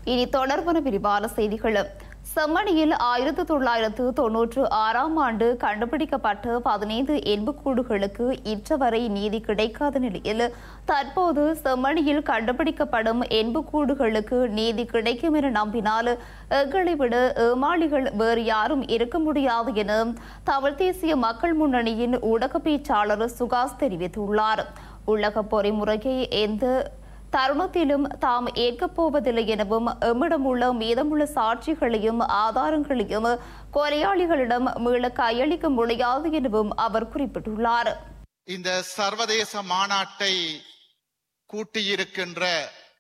இனி தொடர்பான விரிவான செய்திகள் செம்மணியில் ஆயிரத்து தொள்ளாயிரத்து தொன்னூற்று ஆறாம் ஆண்டு கண்டுபிடிக்கப்பட்ட பதினைந்து எண்புக்கூடுகளுக்கு இற்றவரை நீதி கிடைக்காத நிலையில் தற்போது செம்மணியில் கண்டுபிடிக்கப்படும் எண்புக்கூடுகளுக்கு நீதி கிடைக்கும் என நம்பினால் எங்களை விட ஏமாளிகள் வேறு யாரும் இருக்க முடியாது என தமிழ் தேசிய மக்கள் முன்னணியின் ஊடக பேச்சாளர் சுகாஸ் தெரிவித்துள்ளார் உள்ளக பொறிமுறையை எந்த தருணத்திலும் தாம் ஏற்கப் போவதில்லை எனவும் எம்மிடம் உள்ள மீதமுள்ள சாட்சிகளையும் ஆதாரங்களையும் கொலையாளிகளிடம் மீள கையளிக்க முடியாது எனவும் அவர் குறிப்பிட்டுள்ளார் இந்த சர்வதேச மாநாட்டை கூட்டியிருக்கின்ற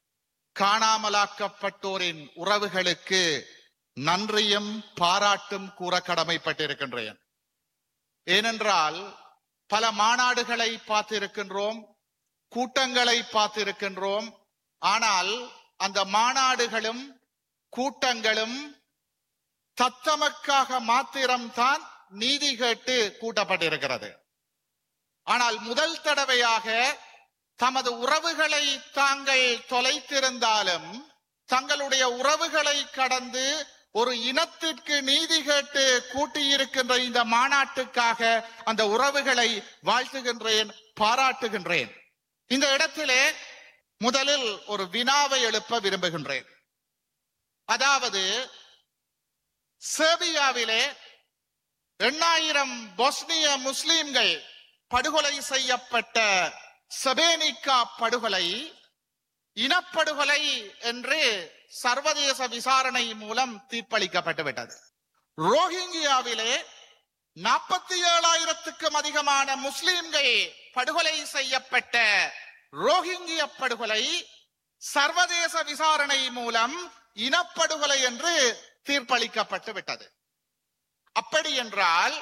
காணாமலாக்கப்பட்டோரின் உறவுகளுக்கு நன்றியும் பாராட்டும் கூற கடமைப்பட்டிருக்கின்றேன் ஏனென்றால் பல மாநாடுகளை பார்த்திருக்கின்றோம் கூட்டங்களை பார்த்திருக்கின்றோம் ஆனால் அந்த மாநாடுகளும் கூட்டங்களும் தத்தமக்காக மாத்திரம்தான் நீதி கேட்டு கூட்டப்பட்டிருக்கிறது ஆனால் முதல் தடவையாக தமது உறவுகளை தாங்கள் தொலைத்திருந்தாலும் தங்களுடைய உறவுகளை கடந்து ஒரு இனத்திற்கு நீதி கேட்டு கூட்டியிருக்கின்ற இந்த மாநாட்டுக்காக அந்த உறவுகளை வாழ்த்துகின்றேன் பாராட்டுகின்றேன் இந்த இடத்திலே முதலில் ஒரு வினாவை எழுப்ப விரும்புகின்றேன் அதாவது சேர்பியாவிலே எண்ணாயிரம் பொஸ்னிய முஸ்லிம்கள் படுகொலை செய்யப்பட்ட செபேனிகா படுகொலை இனப்படுகொலை என்று சர்வதேச விசாரணை மூலம் தீர்ப்பளிக்கப்பட்டு விட்டது ரோஹிங்கியாவிலே நாற்பத்தி ஏழாயிரத்துக்கும் அதிகமான முஸ்லிம்கள் படுகொலை செய்யப்பட்ட ரோஹிங்கிய படுகொலை சர்வதேச விசாரணை மூலம் இனப்படுகொலை என்று தீர்ப்பளிக்கப்பட்டு விட்டது அப்படி என்றால்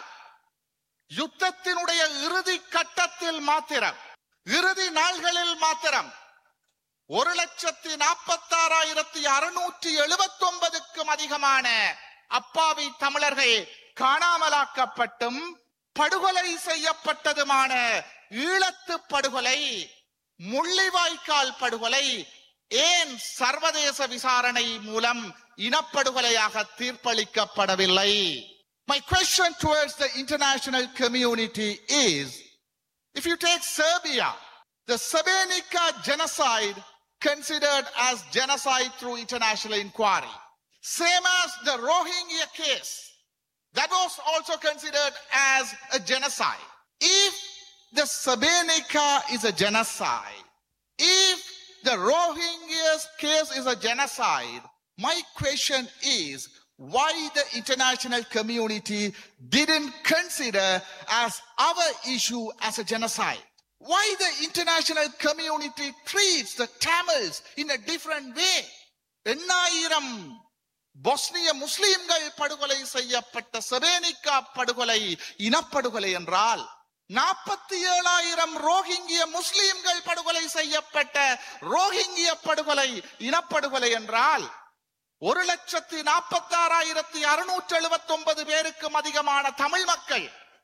யுத்தத்தினுடைய இறுதி கட்டத்தில் மாத்திரம் இறுதி நாள்களில் மாத்திரம் ஒரு லட்சத்தி நாற்பத்தி ஆறாயிரத்தி அறுநூற்றி எழுபத்தி ஒன்பதுக்கும் அதிகமான அப்பாவி தமிழர்கள் காணாமலாக்கப்பட்டும் படுகொலை செய்யப்பட்டதுமான ஈழத்து படுகொலை முள்ளிவாய்க்கால் படுகொலை ஏன் சர்வதேச விசாரணை மூலம் இனப்படுகொலையாக தீர்ப்பளிக்கப்படவில்லை My question towards the international community is if you take Serbia, the Srebrenica genocide considered as genocide through international inquiry, same as the Rohingya case, that was also considered as a genocide. If the Srebrenica is a genocide, if the Rohingyas case is a genocide, my question is why the international community didn't consider as our issue as a genocide. Why the international community treats the Tamils in a different way? எண்ணாயிரம் பொஸ்னிய முஸ்லிம்கள் படுகொலை செய்யப்பட்ட செபேனிகா படுகொலை இனப்படுகொலை என்றால் நாற்பத்தி ஏழாயிரம் Rohingya முஸ்லிம்கள் படுகொலை செய்யப்பட்ட ரோஹிங்கிய படுகொலை இனப்படுகொலை என்றால் ஒரு லட்சத்தி நாற்பத்தி ஆறாயிரத்தி அறுநூற்றி எழுபத்தி ஒன்பது பேருக்கும் அதிகமான தமிழ் மக்கள்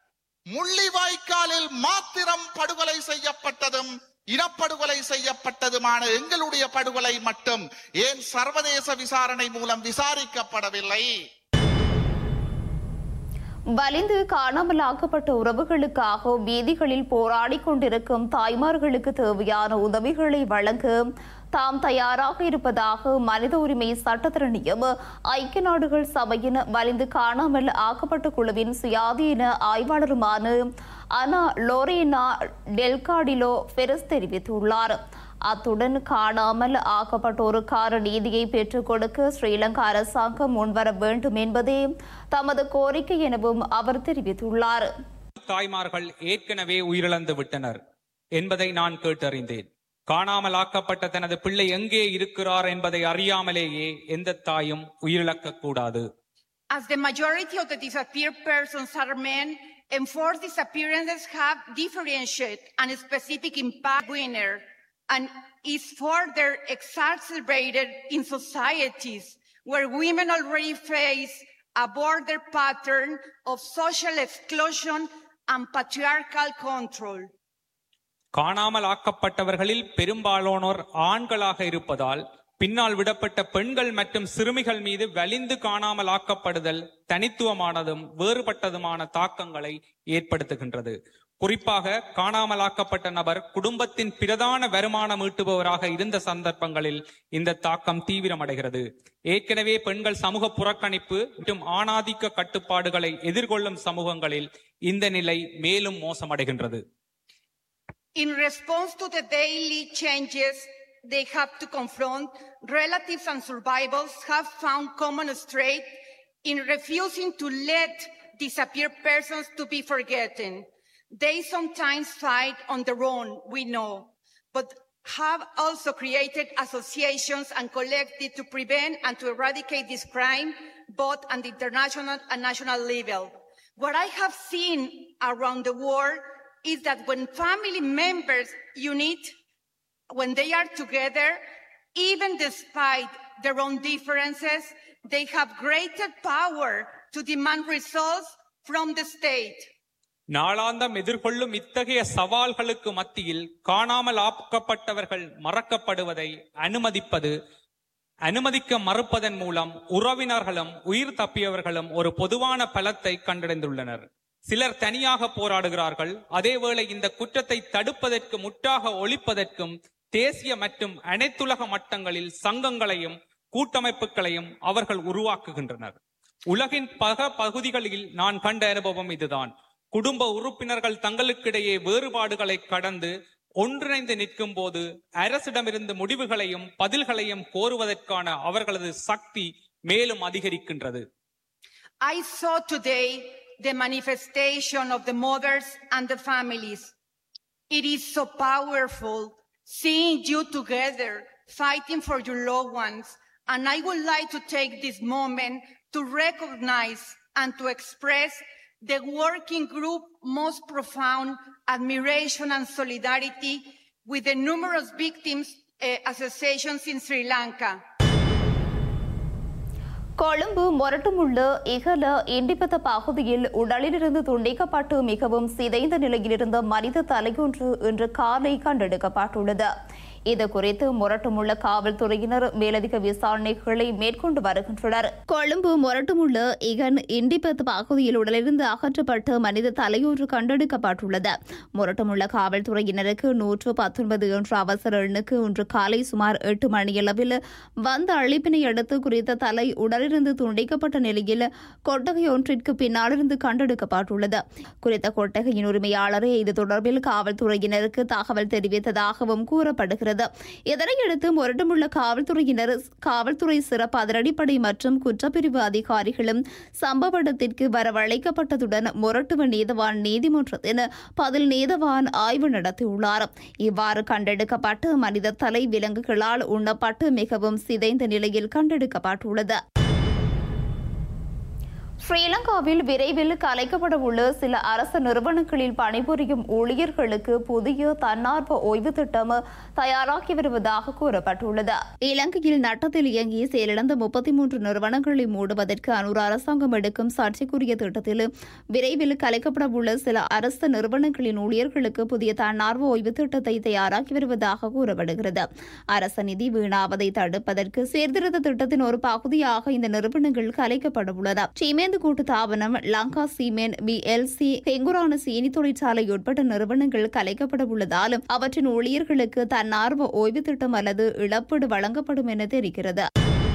முள்ளிவாய்க்காலில் மாத்திரம் படுகொலை செய்யப்பட்டதும் இனப்படுகொலை செய்யப்பட்டதுமான எங்களுடைய படுகொலை மட்டும் ஏன் சர்வதேச விசாரணை மூலம் விசாரிக்கப்படவில்லை வலிந்து காணாமலாக்கப்பட்ட உறவுகளுக்காக வீதிகளில் போராடிக் கொண்டிருக்கும் தாய்மார்களுக்கு தேவையான உதவிகளை வழங்க தாம் தயாராக இருப்பதாக மனித உரிமை சட்டத்திரணியம் ஐக்கிய நாடுகள் சபையின் வலிந்து காணாமல் ஆக்கப்பட்ட குழுவின் சுயாதீன ஆய்வாளருமான அனா லோரேனா டெல்காடிலோ பெரஸ் தெரிவித்துள்ளார் அத்துடன் காணாமல் ஆக்கப்பட்டோருக்கான நீதியை பெற்றுக் கொடுக்க ஸ்ரீலங்கா அரசாங்கம் முன்வர வேண்டும் என்பதே தமது கோரிக்கை எனவும் அவர் தெரிவித்துள்ளார் தாய்மார்கள் ஏற்கனவே உயிரிழந்து விட்டனர் என்பதை நான் கேட்டறிந்தேன் காணாமல் ஆக்கப்பட்ட தனது பிள்ளை எங்கே இருக்கிறார் என்பதை அறியாமலேயே எந்த தாயும் உயிரிழக்க கூடாது As the majority of the disappeared persons are men, enforced disappearances have differentiated and specific impact winner and is further exacerbated in societies where women already face a border pattern of social exclusion and patriarchal control. காணாமல் ஆக்கப்பட்டவர்களில் பெரும்பாலானோர் ஆண்களாக இருப்பதால் பின்னால் விடப்பட்ட பெண்கள் மற்றும் சிறுமிகள் மீது வலிந்து காணாமல் ஆக்கப்படுதல் தனித்துவமானதும் வேறுபட்டதுமான தாக்கங்களை ஏற்படுத்துகின்றது குறிப்பாக காணாமலாக்கப்பட்ட நபர் குடும்பத்தின் பிரதான வருமானம் ஈட்டுபவராக இருந்த சந்தர்ப்பங்களில் இந்த தாக்கம் தீவிரமடைகிறது ஏற்கனவே பெண்கள் சமூக புறக்கணிப்பு மற்றும் ஆணாதிக்க கட்டுப்பாடுகளை எதிர்கொள்ளும் சமூகங்களில் இந்த நிலை மேலும் மோசமடைகின்றது In response to the daily changes they have to confront, relatives and survivors have found common straight in refusing to let disappeared persons to be forgotten. They sometimes fight on their own, we know, but have also created associations and collectives to prevent and to eradicate this crime, both at the international and national level. What I have seen around the world is that when family members unite, when they are together, even despite their own differences, they have greater power to demand results from the state. நாளாந்தம் எதிர்கொள்ளும் இத்தகைய சவால்களுக்கு மத்தியில் காணாமல் ஆக்கப்பட்டவர்கள் மறக்கப்படுவதை அனுமதிப்பது அனுமதிக்க மறுப்பதன் மூலம் உறவினர்களும் உயிர் தப்பியவர்களும் ஒரு பொதுவான பலத்தை கண்டடைந்துள்ளனர் சிலர் தனியாக போராடுகிறார்கள் அதேவேளை இந்த குற்றத்தை தடுப்பதற்கு முற்றாக ஒழிப்பதற்கும் தேசிய மற்றும் அனைத்துலக மட்டங்களில் சங்கங்களையும் கூட்டமைப்புகளையும் அவர்கள் உருவாக்குகின்றனர் உலகின் பல பகுதிகளில் நான் கண்ட அனுபவம் இதுதான் குடும்ப உறுப்பினர்கள் தங்களுக்கிடையே வேறுபாடுகளை கடந்து ஒன்றிணைந்து நிற்கும் போது அரசிடமிருந்து முடிவுகளையும் பதில்களையும் கோருவதற்கான அவர்களது சக்தி மேலும் அதிகரிக்கின்றது I saw today the manifestation of the mothers and the families. It is so powerful seeing you together fighting for your loved ones. And I would like to take this moment to recognize and to express the working group most profound admiration and solidarity with the numerous victims uh, associations in Sri Lanka. Colombo மொரட்டுமுள்ள இகல இண்டிபத்த பகுதியில் உடலிலிருந்து துண்டிக்கப்பட்டு மிகவும் சிதைந்த நிலையில் இருந்த மனித தலையொன்று இன்று காலை கண்டெடுக்கப்பட்டுள்ளது இது குறித்து முரட்டுமுள்ள காவல்துறையினர் மேலதிக விசாரணைகளை மேற்கொண்டு வருகின்றனர் கொழும்பு முரட்டுமுள்ள இகன் இண்டிபத் பகுதியில் உடலிருந்து அகற்றப்பட்ட மனித தலையொன்று கண்டெடுக்கப்பட்டுள்ளது முரட்டுமுள்ள காவல்துறையினருக்கு நூற்று பத்தொன்பது என்ற அவசர எண்ணுக்கு இன்று காலை சுமார் எட்டு மணியளவில் வந்த அழைப்பினை அடுத்து குறித்த தலை உடலிருந்து துண்டிக்கப்பட்ட நிலையில் கொட்டகை ஒன்றிற்கு பின்னாலிருந்து கண்டெடுக்கப்பட்டுள்ளது குறித்த கொட்டகையின் உரிமையாளரே இது தொடர்பில் காவல்துறையினருக்கு தகவல் தெரிவித்ததாகவும் கூறப்படுகிறது இதனையடுத்து முரட்டுமுள்ள காவல்துறையினர் காவல்துறை சிறப்பு அதிரடிப்படை மற்றும் குற்றப்பிரிவு அதிகாரிகளும் சம்பவ இடத்திற்கு வரவழைக்கப்பட்டதுடன் முரட்டுவ நீதவான் நீதிமன்றத்தின் பதில் நீதவான் ஆய்வு நடத்தியுள்ளார் இவ்வாறு கண்டெடுக்கப்பட்ட மனித தலை விலங்குகளால் உண்ணப்பட்டு மிகவும் சிதைந்த நிலையில் கண்டெடுக்கப்பட்டுள்ளது ஸ்ரீலங்காவில் விரைவில் கலைக்கப்பட உள்ள சில அரசு நிறுவனங்களில் பணிபுரியும் ஊழியர்களுக்கு புதிய தன்னார்வ ஓய்வு திட்டம் தயாராகி வருவதாக கூறப்பட்டுள்ளது இலங்கையில் நட்டத்தில் இயங்கி செயலிழந்த முப்பத்தி மூன்று நிறுவனங்களை மூடுவதற்கு அனூர் அரசாங்கம் எடுக்கும் சர்ச்சைக்குரிய திட்டத்தில் விரைவில் கலைக்கப்பட உள்ள சில அரசு நிறுவனங்களின் ஊழியர்களுக்கு புதிய தன்னார்வ ஓய்வு திட்டத்தை தயாராக்கி வருவதாக கூறப்படுகிறது அரச நிதி வீணாவதை தடுப்பதற்கு சீர்திருத்த திட்டத்தின் ஒரு பகுதியாக இந்த நிறுவனங்கள் கலைக்கப்பட உள்ளது சீமேந்து கூட்டு தாபனம் லங்கா சீமெண்ட் பிஎல்சி பெங்குரான சீனி தொழிற்சாலை உட்பட்ட நிறுவனங்கள் கலைக்கப்பட உள்ளதாலும் அவற்றின் ஊழியர்களுக்கு தன்னார்வ ஓய்வு திட்டம் அல்லது இழப்பீடு வழங்கப்படும் என தெரிகிறது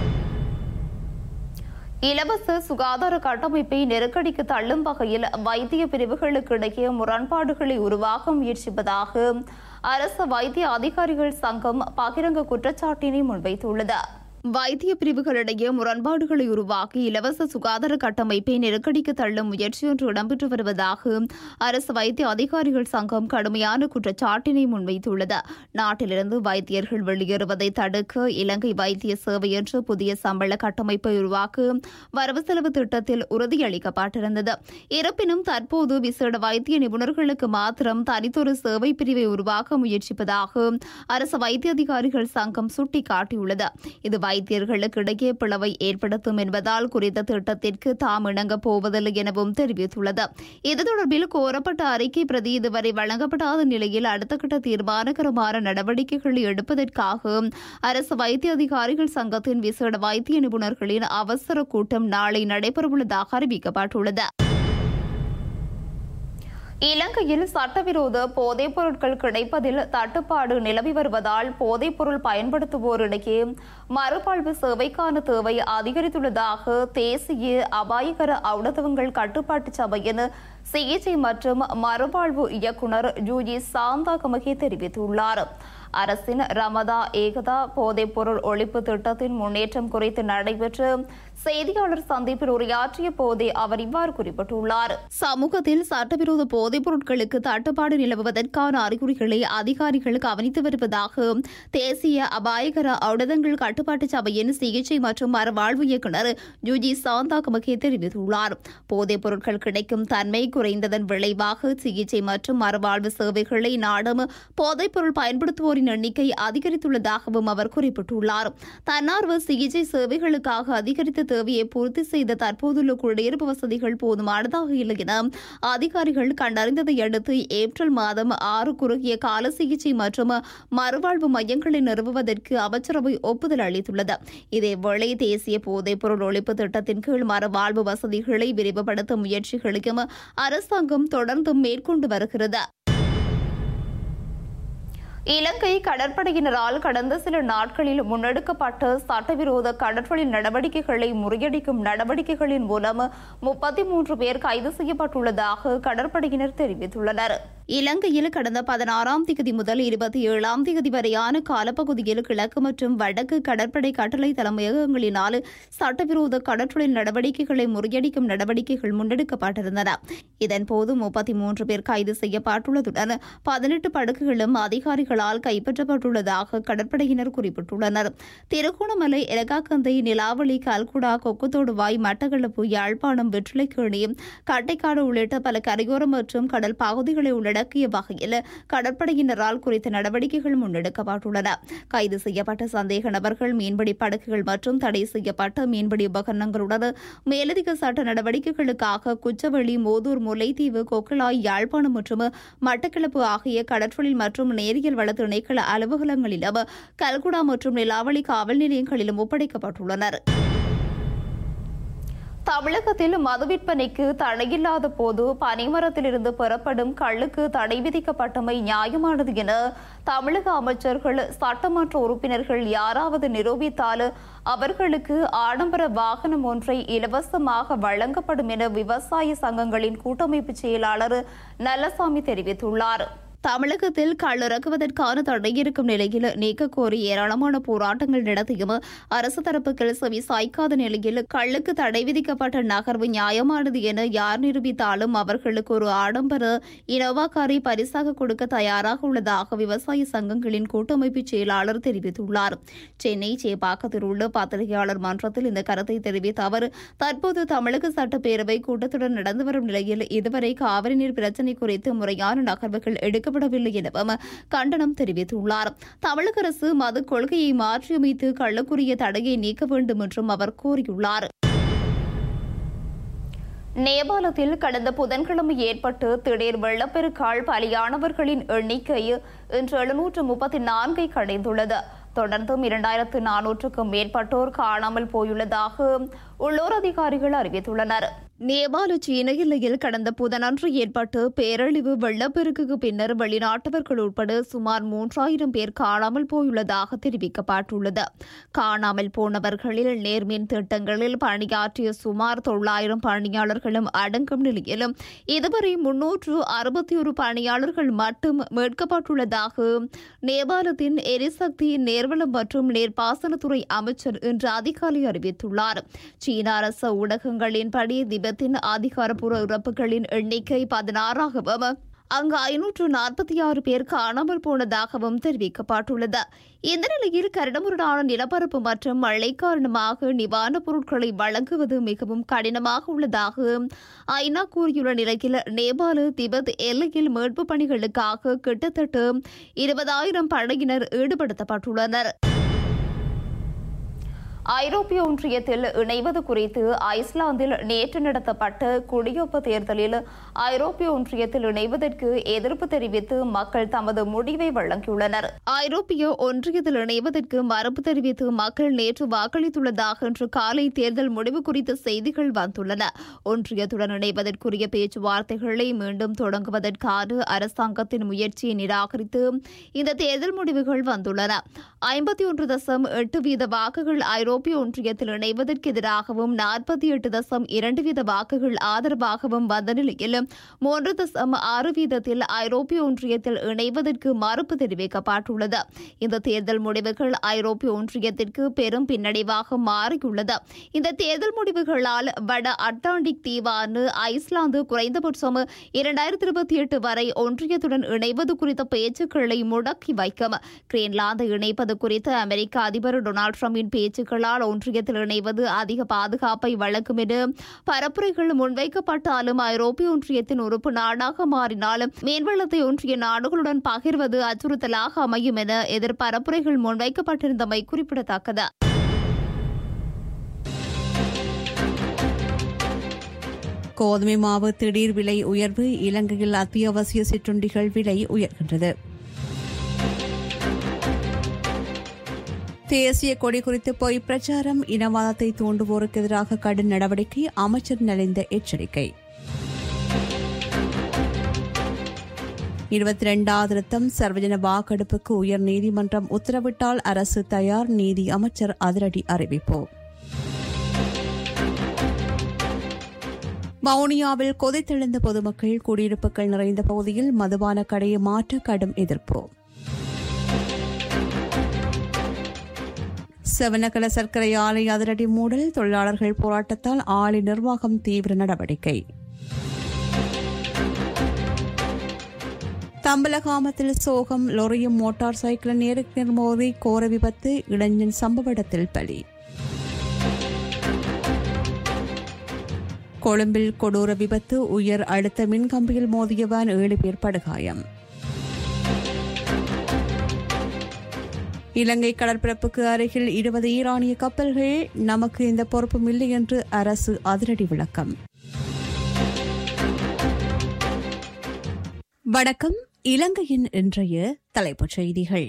இலவச சுகாதார கட்டமைப்பை நெருக்கடிக்கு தள்ளும் வகையில் வைத்திய பிரிவுகளுக்கு இடையே முரண்பாடுகளை உருவாக்க முயற்சிப்பதாக அரசு வைத்திய அதிகாரிகள் சங்கம் பகிரங்க குற்றச்சாட்டினை முன்வைத்துள்ளது வைத்திய பிரிவுகளிடையே முரண்பாடுகளை உருவாக்கி இலவச சுகாதார கட்டமைப்பை நெருக்கடிக்கு தள்ளும் முயற்சியொன்று இடம்பெற்று வருவதாக அரசு வைத்திய அதிகாரிகள் சங்கம் கடுமையான குற்றச்சாட்டினை முன்வைத்துள்ளது நாட்டிலிருந்து வைத்தியர்கள் வெளியேறுவதை தடுக்க இலங்கை வைத்திய சேவை என்ற புதிய சம்பள கட்டமைப்பை உருவாக்க வரவு செலவு திட்டத்தில் உறுதியளிக்கப்பட்டிருந்தது இருப்பினும் தற்போது விசேட வைத்திய நிபுணர்களுக்கு மாத்திரம் தனித்தொரு சேவை பிரிவை உருவாக்க முயற்சிப்பதாக அரசு வைத்திய அதிகாரிகள் சங்கம் சுட்டிக்காட்டியுள்ளது இது வைத்தியர்களுக்கு இடையே பிளவை ஏற்படுத்தும் என்பதால் குறித்த திட்டத்திற்கு தாம் இணங்கப் போவதில்லை எனவும் தெரிவித்துள்ளது இது தொடர்பில் கோரப்பட்ட அறிக்கை பிரதி இதுவரை வழங்கப்படாத நிலையில் அடுத்த கட்ட தீர்மானகரமான நடவடிக்கைகளை எடுப்பதற்காக அரசு வைத்திய அதிகாரிகள் சங்கத்தின் விசேட வைத்திய நிபுணர்களின் அவசர கூட்டம் நாளை நடைபெறவுள்ளதாக அறிவிக்கப்பட்டுள்ளது இலங்கையில் சட்டவிரோத போதைப் பொருட்கள் கிடைப்பதில் தட்டுப்பாடு நிலவி வருவதால் போதைப் பொருள் பயன்படுத்துவோரிடையே மறுவாழ்வு சேவைக்கான தேவை அதிகரித்துள்ளதாக தேசிய அபாயகர ஔடதவங்கள் கட்டுப்பாட்டு சபையின் சிகிச்சை மற்றும் மறுவாழ்வு இயக்குனர் ஜூஜி சாந்தா கமகே தெரிவித்துள்ளார் அரசின் ரமதா ஏகதா போதைப் பொருள் ஒழிப்பு திட்டத்தின் முன்னேற்றம் குறித்து நடைபெற்ற செய்தியாளர் சந்திப்பில் உரையாற்றிய போதே அவர் இவ்வாறு குறிப்பிட்டுள்ளார் சமூகத்தில் சட்டவிரோத போதைப் பொருட்களுக்கு தட்டுப்பாடு நிலவுவதற்கான அறிகுறிகளை அதிகாரிகள் கவனித்து வருவதாக தேசிய அபாயகர ஔடதங்கள் கட்டுப்பாட்டு சபையின் சிகிச்சை மற்றும் மறுவாழ்வு இயக்குநர் ஜூஜி சாந்தா கமகே தெரிவித்துள்ளார் போதைப் பொருட்கள் கிடைக்கும் தன்மை குறைந்ததன் விளைவாக சிகிச்சை மற்றும் மறுவாழ்வு சேவைகளை நாடும் போதைப் பொருள் பயன்படுத்துவோரின் எண்ணிக்கை அதிகரித்துள்ளதாகவும் அவர் குறிப்பிட்டுள்ளார் தன்னார்வ சிகிச்சை சேவைகளுக்காக அதிகரித்த தேவையை பூர்த்தி செய்த தற்போதுள்ள குடியிருப்பு வசதிகள் போதுமானதாக இல்லை என அதிகாரிகள் கண்டறிந்ததை அடுத்து ஏப்ரல் மாதம் ஆறு குறுகிய கால சிகிச்சை மற்றும் மறுவாழ்வு மையங்களை நிறுவுவதற்கு அமைச்சரவை ஒப்புதல் அளித்துள்ளது இதேவேளை தேசிய போதைப் பொருள் ஒழிப்பு திட்டத்தின் கீழ் மறுவாழ்வு வசதிகளை விரிவுபடுத்தும் முயற்சிகளையும் அரசாங்கம் தொடர்ந்தும் மேற்கொண்டு வருகிறது இலங்கை கடற்படையினரால் கடந்த சில நாட்களில் முன்னெடுக்கப்பட்ட சட்டவிரோத கடற்றொழில் நடவடிக்கைகளை முறியடிக்கும் நடவடிக்கைகளின் மூலம் முப்பத்தி மூன்று பேர் கைது செய்யப்பட்டுள்ளதாக கடற்படையினர் தெரிவித்துள்ளனர் இலங்கையில் கடந்த பதினாறாம் தேதி முதல் இருபத்தி ஏழாம் தேதி வரையான காலப்பகுதியில் கிழக்கு மற்றும் வடக்கு கடற்படை கட்டளை தலைமையகங்களினால் சட்டவிரோத கடற்றொழில் நடவடிக்கைகளை முறியடிக்கும் நடவடிக்கைகள் முன்னெடுக்கப்பட்டிருந்தன இதன்போது முப்பத்தி மூன்று பேர் கைது செய்யப்பட்டுள்ளதுடன் பதினெட்டு படகுகளும் அதிகாரிகளால் கைப்பற்றப்பட்டுள்ளதாக கடற்படையினர் குறிப்பிட்டுள்ளனர் திருகோணமலை எலகாக்கந்தை நிலாவளி கல்குடா கொக்குத்தோடுவாய் மட்டக்களப்பு யாழ்ப்பாணம் வெற்றிலைக்கேணி கட்டைக்காடு உள்ளிட்ட பல கரையோர மற்றும் கடல் பகுதிகளை உள்ளடக்கிய வகையில் கடற்படையினரால் குறித்த நடவடிக்கைகள் முன்னெடுக்கப்பட்டுள்ளன கைது செய்யப்பட்ட சந்தேக நபர்கள் மீன்பிடி படகுகள் மற்றும் தடை செய்யப்பட்ட மீன்பிடி உபகரணங்களுடன் மேலதிக சட்ட நடவடிக்கைகளுக்காக குச்சவெளி மோதூர் முல்லைத்தீவு கொக்கலாய் யாழ்ப்பாணம் மற்றும் மட்டக்களப்பு ஆகிய கடற்றொழில் மற்றும் நேரியல் வள திணைக்கள அலுவலகங்களிலும் கல்குடா மற்றும் நிலாவளி காவல் நிலையங்களிலும் ஒப்படைக்கப்பட்டுள்ளனர் தமிழகத்தில் மது விற்பனைக்கு தடையில்லாத போது பனைமரத்திலிருந்து பெறப்படும் கள்ளுக்கு தடை விதிக்கப்பட்டமை நியாயமானது என தமிழக அமைச்சர்கள் சட்டமன்ற உறுப்பினர்கள் யாராவது நிரூபித்தால் அவர்களுக்கு ஆடம்பர வாகனம் ஒன்றை இலவசமாக வழங்கப்படும் என விவசாய சங்கங்களின் கூட்டமைப்பு செயலாளர் நல்லசாமி தெரிவித்துள்ளார் தமிழகத்தில் கள் இறக்குவதற்கான தடை இருக்கும் நிலையில் நீக்க கோரி ஏராளமான போராட்டங்கள் நடத்தியும் அரசு தரப்புகள் செவி சாய்க்காத நிலையில் கள்ளுக்கு தடை விதிக்கப்பட்ட நகர்வு நியாயமானது என யார் நிரூபித்தாலும் அவர்களுக்கு ஒரு ஆடம்பர இனோவா காரை பரிசாக கொடுக்க தயாராக உள்ளதாக விவசாய சங்கங்களின் கூட்டமைப்பு செயலாளர் தெரிவித்துள்ளார் சென்னை சேப்பாக்கத்தில் உள்ள பத்திரிகையாளர் மன்றத்தில் இந்த கருத்தை தெரிவித்த அவர் தற்போது தமிழக சட்டப்பேரவை கூட்டத்துடன் நடந்து வரும் நிலையில் இதுவரை காவிரி நீர் பிரச்சினை குறித்து முறையான நகர்வுகள் எடுக்கப்படவில்லை எனவும் கண்டனம் தெரிவித்துள்ளார் தமிழக அரசு மது கொள்கையை மாற்றியமைத்து கள்ளக்குரிய தடையை நீக்க வேண்டும் என்றும் அவர் கூறியுள்ளார் நேபாளத்தில் கடந்த புதன்கிழமை ஏற்பட்டு திடீர் வெள்ளப்பெருக்கால் பலியானவர்களின் எண்ணிக்கை இன்று எழுநூற்று முப்பத்தி நான்கை கடைந்துள்ளது தொடர்ந்தும் இரண்டாயிரத்து நானூற்றுக்கும் மேற்பட்டோர் காணாமல் போயுள்ளதாக உள்ளூர் அதிகாரிகள் அறிவித்துள்ளனர் நேபாள சீன எல்லையில் கடந்த புதனன்று ஏற்பட்டு பேரழிவு வெள்ளப்பெருக்குக்கு பின்னர் வெளிநாட்டவர்கள் உட்பட சுமார் மூன்றாயிரம் பேர் காணாமல் போயுள்ளதாக தெரிவிக்கப்பட்டுள்ளது காணாமல் போனவர்களில் நேர்மின் திட்டங்களில் பணியாற்றிய சுமார் தொள்ளாயிரம் பணியாளர்களும் அடங்கும் நிலையிலும் இதுவரை முன்னூற்று அறுபத்தி ஒரு பணியாளர்கள் மட்டும் மீட்கப்பட்டுள்ளதாக நேபாளத்தின் எரிசக்தி நேர்வளம் மற்றும் நீர்ப்பாசனத்துறை அமைச்சர் இன்று அதிகாலை அறிவித்துள்ளார் சீன அரசு ஊடகங்களின்படி திபெத்தின் அதிகாரப்பூர்வ இறப்புகளின் எண்ணிக்கை பதினாறாகவும் அங்கு ஐநூற்று நாற்பத்தி ஆறு பேர் காணாமல் போனதாகவும் தெரிவிக்கப்பட்டுள்ளது இந்த நிலையில் கரடுமுரடான நிலப்பரப்பு மற்றும் மழை காரணமாக நிவாரணப் பொருட்களை வழங்குவது மிகவும் கடினமாக உள்ளதாக ஐநா கூறியுள்ள நிலையில் நேபாள திபெத் எல்லையில் மீட்புப் பணிகளுக்காக கிட்டத்தட்ட இருபதாயிரம் படையினர் ஈடுபடுத்தப்பட்டுள்ளனர் ஐரோப்பிய ஒன்றியத்தில் இணைவது குறித்து ஐஸ்லாந்தில் நேற்று நடத்தப்பட்ட குடியொப்பு தேர்தலில் ஐரோப்பிய ஒன்றியத்தில் இணைவதற்கு எதிர்ப்பு தெரிவித்து மக்கள் தமது முடிவை வழங்கியுள்ளனர் ஐரோப்பிய ஒன்றியத்தில் இணைவதற்கு மறுப்பு தெரிவித்து மக்கள் நேற்று வாக்களித்துள்ளதாக இன்று காலை தேர்தல் முடிவு குறித்த செய்திகள் வந்துள்ளன ஒன்றியத்துடன் இணைவதற்குரிய பேச்சுவார்த்தைகளை மீண்டும் தொடங்குவதற்கான அரசாங்கத்தின் முயற்சியை நிராகரித்து இந்த தேர்தல் முடிவுகள் வந்துள்ளன ஐம்பத்தி ஒன்று தசம் எட்டு வீத வாக்குகள் ஐரோப்பிய ஒன்றியத்தில் இணைவதற்கு எதிராகவும் நாற்பத்தி எட்டு தசம் இரண்டு வீத வாக்குகள் ஆதரவாகவும் வந்த நிலையில் மூன்று தசம் ஆறு வீதத்தில் ஐரோப்பிய ஒன்றியத்தில் இணைவதற்கு மறுப்பு தெரிவிக்கப்பட்டுள்ளது இந்த தேர்தல் முடிவுகள் ஐரோப்பிய ஒன்றியத்திற்கு பெரும் பின்னடைவாக மாறியுள்ளது இந்த தேர்தல் முடிவுகளால் வட அட்லாண்டிக் தீவான ஐஸ்லாந்து குறைந்தபட்சம் இரண்டாயிரத்தி இருபத்தி எட்டு வரை ஒன்றியத்துடன் இணைவது குறித்த பேச்சுக்களை முடக்கி வைக்கும் கிரீன்லாந்து இணைப்பது குறித்து அமெரிக்க அதிபர் டொனால்டு டிரம்பின் பேச்சுக்களால் ஒன்றியத்தில் இணைவது அதிக பாதுகாப்பை வழங்கும் என பரப்புரைகள் முன்வைக்கப்பட்டாலும் ஐரோப்பிய ஒன்றியத்தின் உறுப்பு நாடாக மாறினாலும் மீன்வளத்தை ஒன்றிய நாடுகளுடன் பகிர்வது அச்சுறுத்தலாக அமையும் என எதிர்பரப்புரைகள் முன்வைக்கப்பட்டிருந்தமை குறிப்பிடத்தக்கது கோதுமை மாவு திடீர் விலை உயர்வு இலங்கையில் அத்தியாவசிய சிற்றுண்டிகள் விலை உயர்கின்றது தேசிய கொடி குறித்து பொய் பிரச்சாரம் இனவாதத்தை தூண்டுவோருக்கு எதிராக கடும் நடவடிக்கை அமைச்சர் நலிந்த எச்சரிக்கை இருபத்தி இரண்டாவது திருத்தம் சர்வஜன வாக்கெடுப்புக்கு உயர் நீதிமன்றம் உத்தரவிட்டால் அரசு தயார் நீதி அமைச்சர் அதிரடி அறிவிப்பு வவுனியாவில் கொதித்தெழுந்த பொதுமக்கள் குடியிருப்புகள் நிறைந்த பகுதியில் மதுபான கடையை மாற்ற கடும் எதிர்ப்பு செவனகல சர்க்கரை ஆலை அதிரடி மூடல் தொழிலாளர்கள் போராட்டத்தால் ஆலை நிர்வாகம் தீவிர நடவடிக்கை தம்பலகாமத்தில் சோகம் லொரியும் மோட்டார் சைக்கிள் நேருக்கு நேர் மோதி கோர விபத்து இளைஞன் சம்பவ இடத்தில் பலி கொழும்பில் கொடூர விபத்து உயர் அழுத்த மின்கம்பியில் மோதிய வேன் ஏழு பேர் படுகாயம் இலங்கை கடற்பரப்புக்கு அருகில் இருபது ஈரானிய கப்பல்கள் நமக்கு இந்த பொறுப்பும் இல்லை என்று அரசு அதிரடி விளக்கம் வணக்கம் இலங்கையின் இன்றைய தலைப்புச் செய்திகள்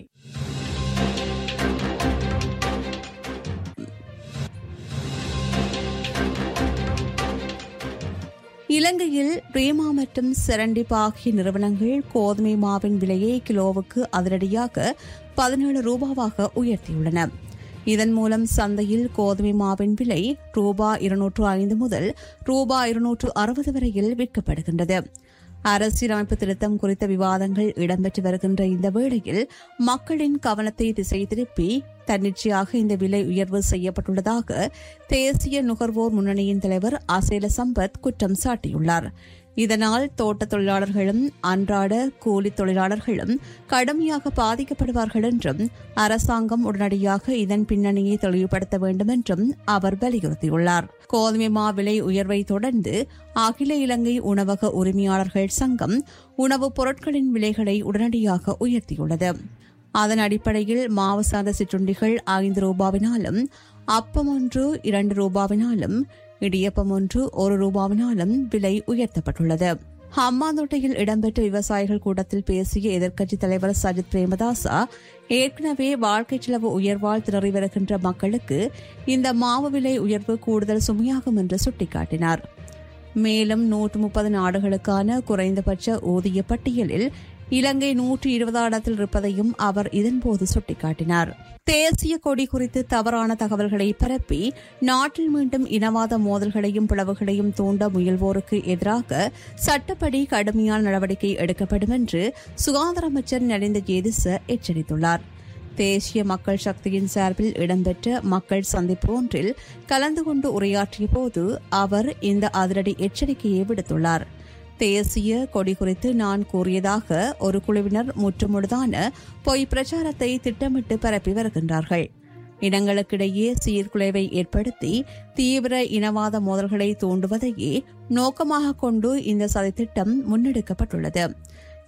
இலங்கையில் ரேமா மற்றும் செரண்டிப் ஆகிய நிறுவனங்கள் கோதுமை மாவின் விலையை கிலோவுக்கு அதிரடியாக பதினேழு ரூபாவாக உயர்த்தியுள்ளன இதன் மூலம் சந்தையில் கோதுமை மாவின் விலை ரூபா இருநூற்று ஐந்து முதல் ரூபா இருநூற்று அறுபது வரையில் விற்கப்படுகின்றது அரசியலமைப்பு திருத்தம் குறித்த விவாதங்கள் இடம்பெற்று வருகின்ற இந்த வேளையில் மக்களின் கவனத்தை திசை திருப்பி தன்னிச்சையாக இந்த விலை உயர்வு செய்யப்பட்டுள்ளதாக தேசிய நுகர்வோர் முன்னணியின் தலைவர் அசேல சம்பத் குற்றம் சாட்டியுள்ளார் இதனால் தோட்ட தொழிலாளர்களும் அன்றாட கூலி தொழிலாளர்களும் கடுமையாக பாதிக்கப்படுவார்கள் என்றும் அரசாங்கம் உடனடியாக இதன் பின்னணியை தெளிவுபடுத்த வேண்டும் என்றும் அவர் வலியுறுத்தியுள்ளார் கோதுமை மா விலை உயர்வை தொடர்ந்து அகில இலங்கை உணவக உரிமையாளர்கள் சங்கம் உணவுப் பொருட்களின் விலைகளை உடனடியாக உயர்த்தியுள்ளது அதன் அடிப்படையில் மாவு சார்ந்த சிற்றுண்டிகள் ஐந்து ரூபாவினாலும் அப்பம் ஒன்று இரண்டு ரூபாவினாலும் இடியப்பம் ஒன்று ஒரு ரூபாவினாலும் விலை உயர்த்தப்பட்டுள்ளது ஹம்மாந்தோட்டையில் இடம்பெற்ற விவசாயிகள் கூட்டத்தில் பேசிய எதிர்க்கட்சித் தலைவர் சஜித் பிரேமதாசா ஏற்கனவே வாழ்க்கை செலவு உயர்வால் திணறி வருகின்ற மக்களுக்கு இந்த மாவு விலை உயர்வு கூடுதல் சுமையாகும் என்று சுட்டிக்காட்டினார் மேலும் நூற்று முப்பது நாடுகளுக்கான குறைந்தபட்ச ஊதிய பட்டியலில் இலங்கை நூற்றி இருபதாம் இடத்தில் இருப்பதையும் அவர் இதன்போது சுட்டிக்காட்டினார் தேசிய கொடி குறித்து தவறான தகவல்களை பரப்பி நாட்டில் மீண்டும் இனவாத மோதல்களையும் பிளவுகளையும் தூண்ட முயல்வோருக்கு எதிராக சட்டப்படி கடுமையான நடவடிக்கை எடுக்கப்படும் என்று சுகாதார அமைச்சர் நலிந்த ஜேதிச எச்சரித்துள்ளார் தேசிய மக்கள் சக்தியின் சார்பில் இடம்பெற்ற மக்கள் சந்திப்பு ஒன்றில் கலந்து கொண்டு உரையாற்றிய போது அவர் இந்த அதிரடி எச்சரிக்கையை விடுத்துள்ளார் தேசிய கொடி குறித்து நான் கூறியதாக ஒரு குழுவினர் முற்றுமுழுதான பொய் பிரச்சாரத்தை திட்டமிட்டு பரப்பி வருகின்றார்கள் இனங்களுக்கிடையே சீர்குலைவை ஏற்படுத்தி தீவிர இனவாத மோதல்களை தூண்டுவதையே நோக்கமாக கொண்டு இந்த சதித்திட்டம் முன்னெடுக்கப்பட்டுள்ளது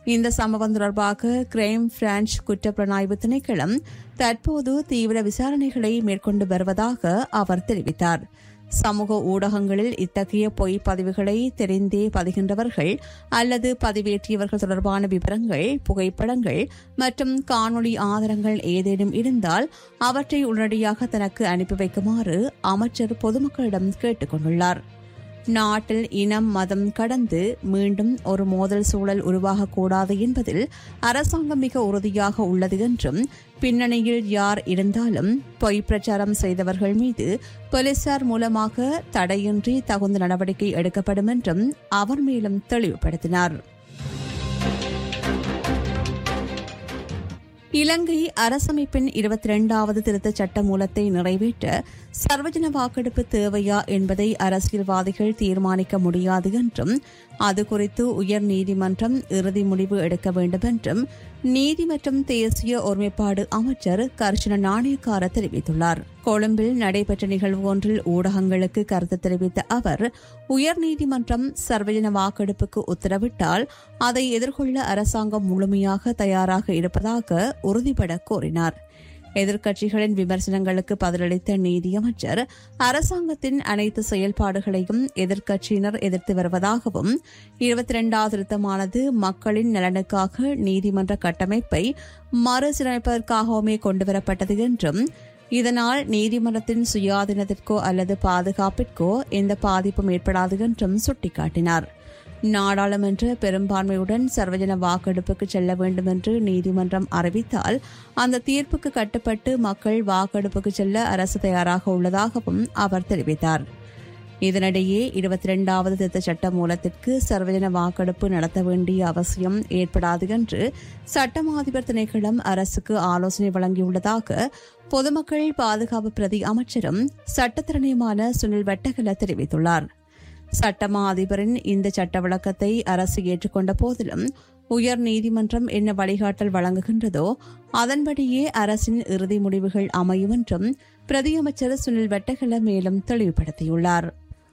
இந்த சம்பவம் தொடர்பாக கிரைம் பிரான்ச் குற்றப்புலனாய்வு திணைக்களம் தற்போது தீவிர விசாரணைகளை மேற்கொண்டு வருவதாக அவர் தெரிவித்தார் சமூக ஊடகங்களில் இத்தகைய பொய் பதிவுகளை தெரிந்தே பதிகின்றவர்கள் அல்லது பதிவேற்றியவர்கள் தொடர்பான விவரங்கள் புகைப்படங்கள் மற்றும் காணொளி ஆதாரங்கள் ஏதேனும் இருந்தால் அவற்றை உடனடியாக தனக்கு அனுப்பி வைக்குமாறு அமைச்சர் பொதுமக்களிடம் கேட்டுக் கொண்டுள்ளார் நாட்டில் இனம் மதம் கடந்து மீண்டும் ஒரு மோதல் சூழல் உருவாகக்கூடாது என்பதில் அரசாங்கம் மிக உறுதியாக உள்ளது என்றும் பின்னணியில் யார் இருந்தாலும் பொய் பிரச்சாரம் செய்தவர்கள் மீது போலீசார் மூலமாக தடையின்றி தகுந்த நடவடிக்கை எடுக்கப்படும் என்றும் அவர் மேலும் தெளிவுபடுத்தினார் இலங்கை அரசமைப்பின் இருபத்தி இரண்டாவது திருத்தச் சட்ட மூலத்தை நிறைவேற்ற சர்வஜன வாக்கெடுப்பு தேவையா என்பதை அரசியல்வாதிகள் தீர்மானிக்க முடியாது என்றும் அது குறித்து உயர் நீதிமன்றம் இறுதி முடிவு எடுக்க வேண்டும் என்றும் நீதி மற்றும் தேசிய ஒருமைப்பாடு அமைச்சர் கர்ஷன நாணயக்கார தெரிவித்துள்ளார் கொழும்பில் நடைபெற்ற நிகழ்வு ஒன்றில் ஊடகங்களுக்கு கருத்து தெரிவித்த அவர் உயர்நீதிமன்றம் சர்வஜன வாக்கெடுப்புக்கு உத்தரவிட்டால் அதை எதிர்கொள்ள அரசாங்கம் முழுமையாக தயாராக இருப்பதாக உறுதிபட கோரினார் எதிர்க்கட்சிகளின் விமர்சனங்களுக்கு பதிலளித்த நீதியமைச்சர் அரசாங்கத்தின் அனைத்து செயல்பாடுகளையும் எதிர்க்கட்சியினர் எதிர்த்து வருவதாகவும் இருபத்தி இரண்டாவது திருத்தமானது மக்களின் நலனுக்காக நீதிமன்ற கட்டமைப்பை மறுசீரமைப்பதற்காகவுமே கொண்டுவரப்பட்டது என்றும் இதனால் நீதிமன்றத்தின் சுயாதீனத்திற்கோ அல்லது பாதுகாப்பிற்கோ எந்த பாதிப்பும் ஏற்படாது என்றும் சுட்டிக்காட்டினார் நாடாளுமன்ற பெரும்பான்மையுடன் சர்வஜன வாக்கெடுப்புக்கு செல்ல வேண்டும் என்று நீதிமன்றம் அறிவித்தால் அந்த தீர்ப்புக்கு கட்டுப்பட்டு மக்கள் வாக்கெடுப்புக்கு செல்ல அரசு தயாராக உள்ளதாகவும் அவர் தெரிவித்தார் இதனிடையே இருபத்தி இரண்டாவது திருத்த சட்ட மூலத்திற்கு சர்வஜன வாக்கெடுப்பு நடத்த வேண்டிய அவசியம் ஏற்படாது என்று சட்டம் அதிபர் திணைக்களம் அரசுக்கு ஆலோசனை வழங்கியுள்ளதாக பொதுமக்கள் பாதுகாப்பு பிரதி அமைச்சரும் சட்டத்திறனியுமான சுனில் வெட்டகல தெரிவித்துள்ளார் சட்டமா அதிபரின் இந்த சட்ட விளக்கத்தை அரசு ஏற்றுக்கொண்ட போதிலும் உயர் நீதிமன்றம் என்ன வழிகாட்டல் வழங்குகின்றதோ அதன்படியே அரசின் இறுதி முடிவுகள் அமையும் என்றும் பிரதியமைச்சர் சுனில் வெட்டகல மேலும் தெளிவுபடுத்தியுள்ளார்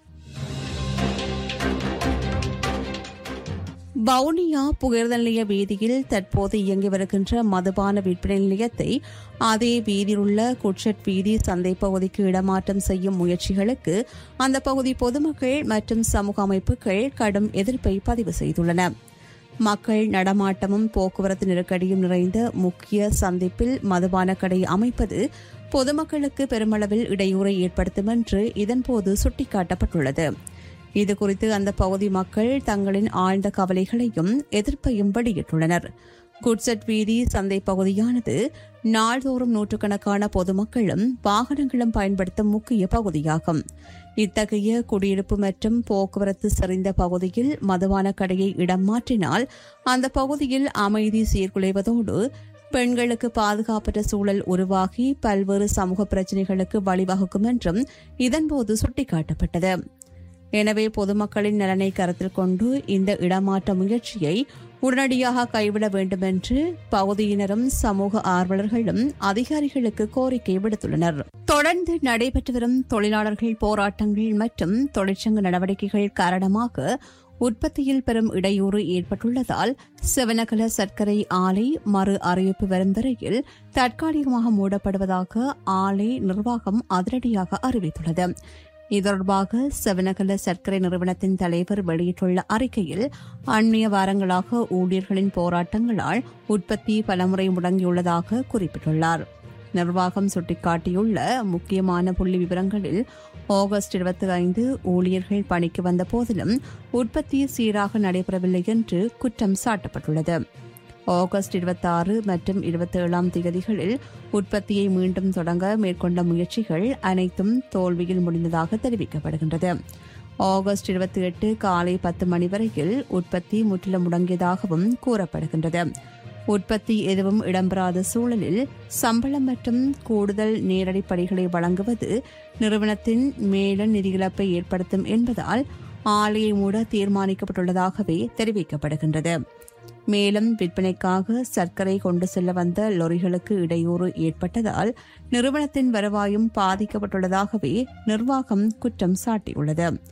வவுனியா புகையிரத நிலைய வீதியில் தற்போது இயங்கி வருகின்ற மதுபான விற்பனை நிலையத்தை அதே வீதியில் உள்ள குட்ஷட் வீதி சந்தை பகுதிக்கு இடமாற்றம் செய்யும் முயற்சிகளுக்கு அந்த பகுதி பொதுமக்கள் மற்றும் சமூக அமைப்புகள் கடும் எதிர்ப்பை பதிவு செய்துள்ளன மக்கள் நடமாட்டமும் போக்குவரத்து நெருக்கடியும் நிறைந்த முக்கிய சந்திப்பில் மதுபான கடை அமைப்பது பொதுமக்களுக்கு பெருமளவில் இடையூறை ஏற்படுத்தும் என்று இதன்போது சுட்டிக்காட்டப்பட்டுள்ளது இதுகுறித்து அந்த பகுதி மக்கள் தங்களின் ஆழ்ந்த கவலைகளையும் எதிர்ப்பையும் வெளியிட்டுள்ளனர் குட்செட் வீதி சந்தை பகுதியானது நாள்தோறும் நூற்றுக்கணக்கான பொதுமக்களும் வாகனங்களும் பயன்படுத்தும் முக்கிய பகுதியாகும் இத்தகைய குடியிருப்பு மற்றும் போக்குவரத்து சரிந்த பகுதியில் மதுபான கடையை இடம் மாற்றினால் அந்த பகுதியில் அமைதி சீர்குலைவதோடு பெண்களுக்கு பாதுகாப்பற்ற சூழல் உருவாகி பல்வேறு சமூக பிரச்சினைகளுக்கு வழிவகுக்கும் என்றும் இதன்போது சுட்டிக்காட்டப்பட்டது எனவே பொதுமக்களின் நலனை கருத்தில் கொண்டு இந்த இடமாற்ற முயற்சியை உடனடியாக கைவிட வேண்டும் என்று பகுதியினரும் சமூக ஆர்வலர்களும் அதிகாரிகளுக்கு கோரிக்கை விடுத்துள்ளனர் தொடர்ந்து நடைபெற்று வரும் தொழிலாளர்கள் போராட்டங்கள் மற்றும் தொழிற்சங்க நடவடிக்கைகள் காரணமாக உற்பத்தியில் பெரும் இடையூறு ஏற்பட்டுள்ளதால் சிவனகல சர்க்கரை ஆலை மறு அறிவிப்பு வரும் வரையில் தற்காலிகமாக மூடப்படுவதாக ஆலை நிர்வாகம் அதிரடியாக அறிவித்துள்ளது இது தொடர்பாக செவனகல சர்க்கரை நிறுவனத்தின் தலைவர் வெளியிட்டுள்ள அறிக்கையில் அண்மைய வாரங்களாக ஊழியர்களின் போராட்டங்களால் உற்பத்தி பலமுறை முடங்கியுள்ளதாக குறிப்பிட்டுள்ளார் நிர்வாகம் சுட்டிக்காட்டியுள்ள முக்கியமான புள்ளி விவரங்களில் ஆகஸ்ட் இருபத்தி ஐந்து ஊழியர்கள் பணிக்கு வந்த போதிலும் உற்பத்தி சீராக நடைபெறவில்லை என்று குற்றம் சாட்டப்பட்டுள்ளது ஆகஸ்ட் இருபத்தாறு மற்றும் இருபத்தேழாம் தேதிகளில் உற்பத்தியை மீண்டும் தொடங்க மேற்கொண்ட முயற்சிகள் அனைத்தும் தோல்வியில் முடிந்ததாக தெரிவிக்கப்படுகின்றது ஆகஸ்ட் இருபத்தி எட்டு காலை பத்து மணி வரையில் உற்பத்தி முற்றிலும் முடங்கியதாகவும் கூறப்படுகின்றது உற்பத்தி எதுவும் இடம்பெறாத சூழலில் சம்பளம் மற்றும் கூடுதல் நேரடி படிகளை வழங்குவது நிறுவனத்தின் மேல நிதி இழப்பை ஏற்படுத்தும் என்பதால் ஆலையை மூட தீர்மானிக்கப்பட்டுள்ளதாகவே தெரிவிக்கப்படுகின்றது மேலும் விற்பனைக்காக சர்க்கரை கொண்டு செல்ல வந்த லொரிகளுக்கு இடையூறு ஏற்பட்டதால் நிறுவனத்தின் வருவாயும் பாதிக்கப்பட்டுள்ளதாகவே நிர்வாகம் குற்றம் சாட்டியுள்ளது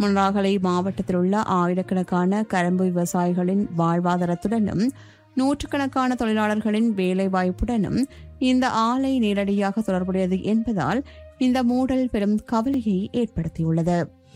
முன்னாகலை மாவட்டத்தில் உள்ள ஆயிரக்கணக்கான கரும்பு விவசாயிகளின் வாழ்வாதாரத்துடனும் நூற்றுக்கணக்கான தொழிலாளர்களின் வேலைவாய்ப்புடனும் இந்த ஆலை நேரடியாக தொடர்புடையது என்பதால் இந்த மூடல் பெரும் கவலையை ஏற்படுத்தியுள்ளது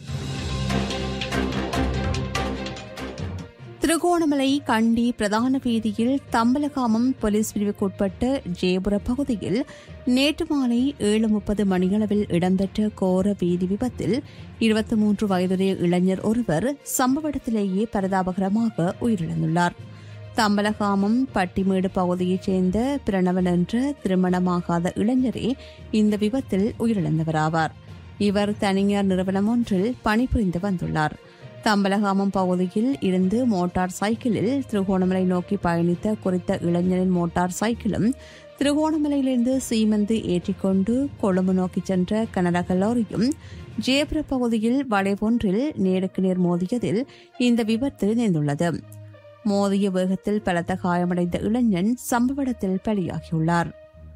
திருகோணமலை கண்டி பிரதான வீதியில் தம்பலகாமம் போலீஸ் பிரிவுக்குட்பட்ட ஜேபுர பகுதியில் நேற்று மாலை ஏழு முப்பது மணியளவில் இடம்பெற்ற கோர வீதி விபத்தில் இருபத்தி மூன்று வயதுடைய இளைஞர் ஒருவர் சம்பவ இடத்திலேயே பரிதாபகரமாக உயிரிழந்துள்ளார் தம்பலகாமம் பட்டிமேடு பகுதியைச் சேர்ந்த பிரணவன் என்ற திருமணமாகாத இளைஞரே இந்த விபத்தில் உயிரிழந்தவராவார் இவர் தனியார் நிறுவனம் ஒன்றில் பணிபுரிந்து வந்துள்ளார் தம்பலகாமம் பகுதியில் இருந்து மோட்டார் சைக்கிளில் திருகோணமலை நோக்கி பயணித்த குறித்த இளைஞரின் மோட்டார் சைக்கிளும் திருகோணமலையிலிருந்து சீமந்து ஏற்றிக்கொண்டு கொழும்பு நோக்கி சென்ற கனரக லாரியும் ஜேபுர பகுதியில் வளைவொன்றில் நேருக்கு நேர் மோதியதில் இந்த விபத்து நேர்ந்துள்ளது மோதிய வேகத்தில் பலத்த காயமடைந்த இளைஞன் சம்பவ இடத்தில் பலியாகியுள்ளார்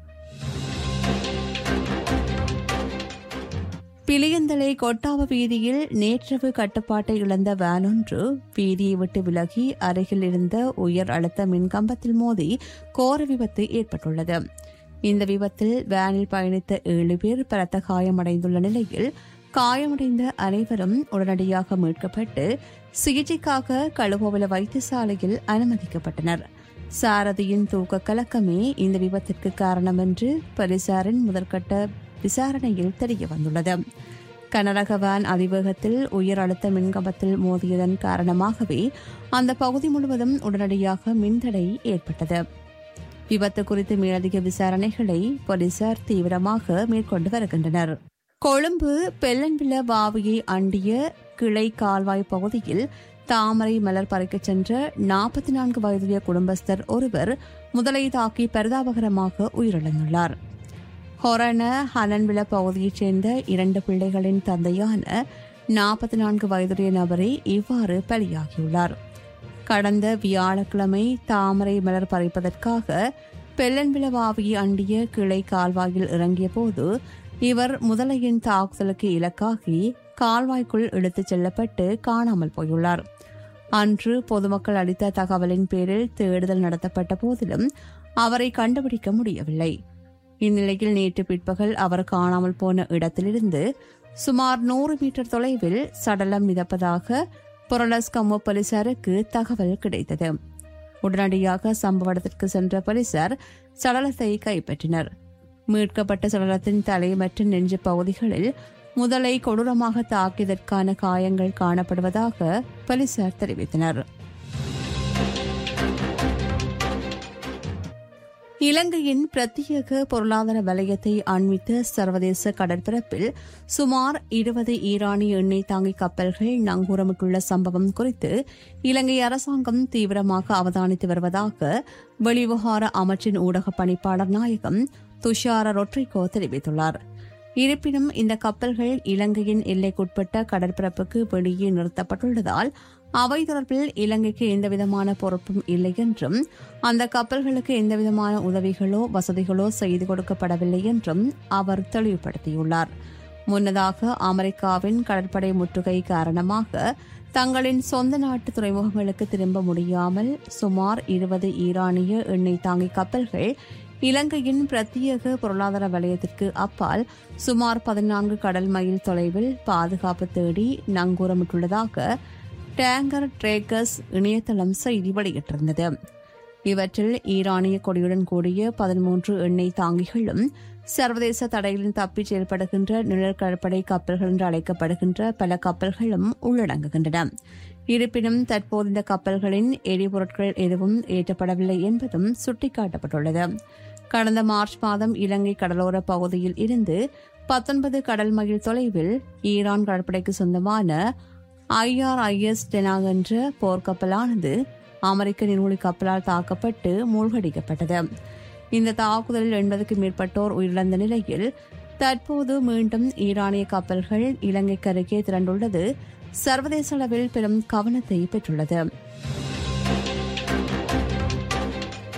பிளியந்தலை கொட்டாவ வீதியில் நேற்றிரவு கட்டுப்பாட்டை இழந்த வேன் ஒன்று வீதியை விட்டு விலகி அருகில் இருந்த உயர் அழுத்த மின்கம்பத்தில் மோதி கோர விபத்து ஏற்பட்டுள்ளது இந்த விபத்தில் வேனில் பயணித்த ஏழு பேர் பலத்த காயமடைந்துள்ள நிலையில் காயமடைந்த அனைவரும் உடனடியாக மீட்கப்பட்டு சிகிச்சைக்காக கழுகோவில வைத்தியசாலையில் அனுமதிக்கப்பட்டனர் சாரதியின் தூக்க கலக்கமே இந்த விபத்திற்கு காரணம் என்று போலீசாரின் முதற்கட்ட விசாரணையில் தெரிய வந்துள்ளது கனரக வேன் அதிவேகத்தில் உயர் அழுத்த மின்கம்பத்தில் மோதியதன் காரணமாகவே அந்த பகுதி முழுவதும் உடனடியாக மின்தடை ஏற்பட்டது விபத்து குறித்து மேலதிக விசாரணைகளை போலீசார் தீவிரமாக மேற்கொண்டு வருகின்றனர் கொழும்பு பெல்லன்வில வாவியை அண்டிய கிளை கால்வாய் பகுதியில் தாமரை மலர் பறிக்கச் சென்ற நாற்பத்தி நான்கு வயதுடைய குடும்பஸ்தர் ஒருவர் முதலை தாக்கி பரிதாபகரமாக உயிரிழந்துள்ளார் ஹொரண ஹனன்வில பகுதியைச் சேர்ந்த இரண்டு பிள்ளைகளின் தந்தையான நாற்பத்தி நான்கு வயதுடைய நபரே இவ்வாறு பலியாகியுள்ளார் கடந்த வியாழக்கிழமை தாமரை மலர் பறிப்பதற்காக பெல்லன்விளவாவியை அண்டிய கிளை கால்வாயில் இறங்கிய போது இவர் முதலையின் தாக்குதலுக்கு இலக்காகி கால்வாய்க்குள் இழுத்துச் செல்லப்பட்டு காணாமல் போயுள்ளார் அன்று பொதுமக்கள் அளித்த தகவலின் பேரில் தேடுதல் நடத்தப்பட்ட போதிலும் அவரை கண்டுபிடிக்க முடியவில்லை இந்நிலையில் நேற்று பிற்பகல் அவர் காணாமல் போன இடத்திலிருந்து சுமார் நூறு மீட்டர் தொலைவில் சடலம் மிதப்பதாக பொரலஸ்கமோ போலீசாருக்கு தகவல் கிடைத்தது உடனடியாக சம்பவ இடத்திற்கு சென்ற போலீசார் சடலத்தை கைப்பற்றினர் மீட்கப்பட்ட சடலத்தின் தலை மற்றும் நெஞ்சு பகுதிகளில் முதலை கொடூரமாக தாக்கியதற்கான காயங்கள் காணப்படுவதாக போலீசார் தெரிவித்தனர் இலங்கையின் பிரத்யேக பொருளாதார வலயத்தை அண்மித்த சர்வதேச கடற்பரப்பில் சுமார் இருபது ஈரானிய எண்ணெய் தாங்கி கப்பல்கள் நங்கூரமிட்டுள்ள சம்பவம் குறித்து இலங்கை அரசாங்கம் தீவிரமாக அவதானித்து வருவதாக வெளிவிவகார அமைச்சின் ஊடக பணிப்பாளர் நாயகம் துஷார ரொட்ரிகோ தெரிவித்துள்ளார் இருப்பினும் இந்த கப்பல்கள் இலங்கையின் எல்லைக்குட்பட்ட கடற்பரப்புக்கு வெளியே நிறுத்தப்பட்டுள்ளதால் அவை தொடர்பில் இலங்கைக்கு எந்தவிதமான பொறுப்பும் இல்லை என்றும் அந்த கப்பல்களுக்கு எந்தவிதமான உதவிகளோ வசதிகளோ செய்து கொடுக்கப்படவில்லை என்றும் அவர் தெளிவுபடுத்தியுள்ளார் முன்னதாக அமெரிக்காவின் கடற்படை முற்றுகை காரணமாக தங்களின் சொந்த நாட்டு துறைமுகங்களுக்கு திரும்ப முடியாமல் சுமார் இருபது ஈரானிய எண்ணெய் தாங்கி கப்பல்கள் இலங்கையின் பிரத்யேக பொருளாதார வலயத்திற்கு அப்பால் சுமார் பதினான்கு கடல் மைல் தொலைவில் பாதுகாப்பு தேடி நங்கூரமிட்டுள்ளதாக டேங்கர் ட்ரேக்கர்ஸ் இணையதளம் செய்தி வெளியிட்டிருந்தது இவற்றில் ஈரானிய கொடியுடன் கூடிய பதிமூன்று எண்ணெய் தாங்கிகளும் சர்வதேச தடையிலும் தப்பிச் செயல்படுகின்ற நிழற்கடற்படை கப்பல்கள் என்று அழைக்கப்படுகின்ற பல கப்பல்களும் உள்ளடங்குகின்றன இருப்பினும் தற்போது இந்த கப்பல்களின் எரிபொருட்கள் எதுவும் ஏற்றப்படவில்லை என்பதும் சுட்டிக்காட்டப்பட்டுள்ளது கடந்த மார்ச் மாதம் இலங்கை கடலோர பகுதியில் இருந்து பத்தொன்பது கடல் மைல் தொலைவில் ஈரான் கடற்படைக்கு சொந்தமான ஐஆர்ஐஎஸ் டெனா என்ற போர்க்கப்பலானது அமெரிக்க நீர்மூழ்கி கப்பலால் தாக்கப்பட்டு மூழ்கடிக்கப்பட்டது இந்த தாக்குதலில் எண்பதுக்கும் மேற்பட்டோர் உயிரிழந்த நிலையில் தற்போது மீண்டும் ஈரானிய கப்பல்கள் இலங்கைக்கு அருகே திரண்டுள்ளது சர்வதேச அளவில் பெரும் கவனத்தை பெற்றுள்ளது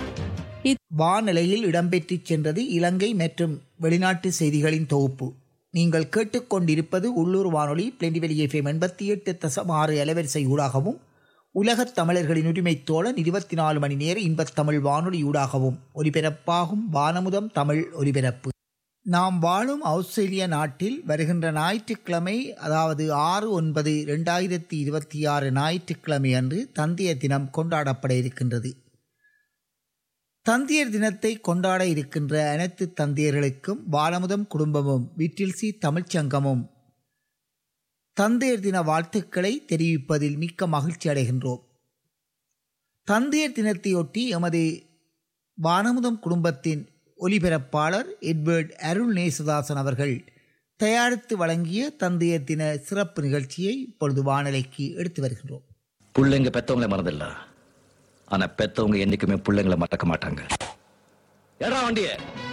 வானிலையில் இடம்பெற்றுச் சென்றது இலங்கை மற்றும் வெளிநாட்டு செய்திகளின் தொகுப்பு நீங்கள் கேட்டுக்கொண்டிருப்பது உள்ளூர் வானொலி பிளெண்டிவெளி எஃப்எம் எண்பத்தி எட்டு தசம் ஆறு அலைவரிசை ஊடாகவும் உலகத் தமிழர்களின் உரிமைத் தோழன் இருபத்தி நாலு மணி நேர இன்பத் தமிழ் வானொலி ஊடாகவும் ஒலிபரப்பாகும் வானமுதம் தமிழ் ஒலிபரப்பு நாம் வாழும் ஆஸ்திரேலிய நாட்டில் வருகின்ற ஞாயிற்றுக்கிழமை அதாவது ஆறு ஒன்பது ரெண்டாயிரத்தி இருபத்தி ஆறு ஞாயிற்றுக்கிழமை அன்று தந்தையர் தினம் கொண்டாடப்பட இருக்கின்றது தந்தையர் தினத்தை கொண்டாட இருக்கின்ற அனைத்து தந்தையர்களுக்கும் வானமுதம் குடும்பமும் விட்டில்சி தமிழ்ச்சங்கமும் தந்தையர் தின வாழ்த்துக்களை தெரிவிப்பதில் மிக்க மகிழ்ச்சி அடைகின்றோம் தந்தையர் தினத்தையொட்டி எமது வானமுதம் குடும்பத்தின் ஒலிபரப்பாளர் எட்வர்ட் அருள் நேசதாசன் அவர்கள் தயாரித்து வழங்கிய தந்தையர் தின சிறப்பு நிகழ்ச்சியை இப்பொழுது வானொலிக்கு எடுத்து வருகின்றோம் பிள்ளைங்க பெத்தவங்கள மறந்துடல ஆனா பெத்தவங்க என்னைக்குமே பிள்ளைங்களை மறக்க மாட்டாங்க ஏடா வண்டிய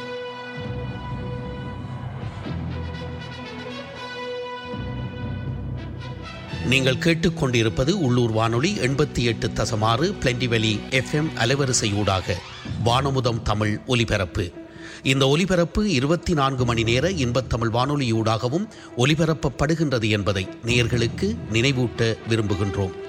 நீங்கள் கேட்டுக்கொண்டிருப்பது உள்ளூர் வானொலி எண்பத்தி எட்டு தசமாறு பிளெண்டிவெளி எஃப்எம் அலைவரிசையூடாக வானமுதம் தமிழ் ஒலிபரப்பு இந்த ஒலிபரப்பு இருபத்தி நான்கு மணி நேர இன்பத்தமிழ் வானொலியூடாகவும் ஒலிபரப்பப்படுகின்றது என்பதை நேயர்களுக்கு நினைவூட்ட விரும்புகின்றோம்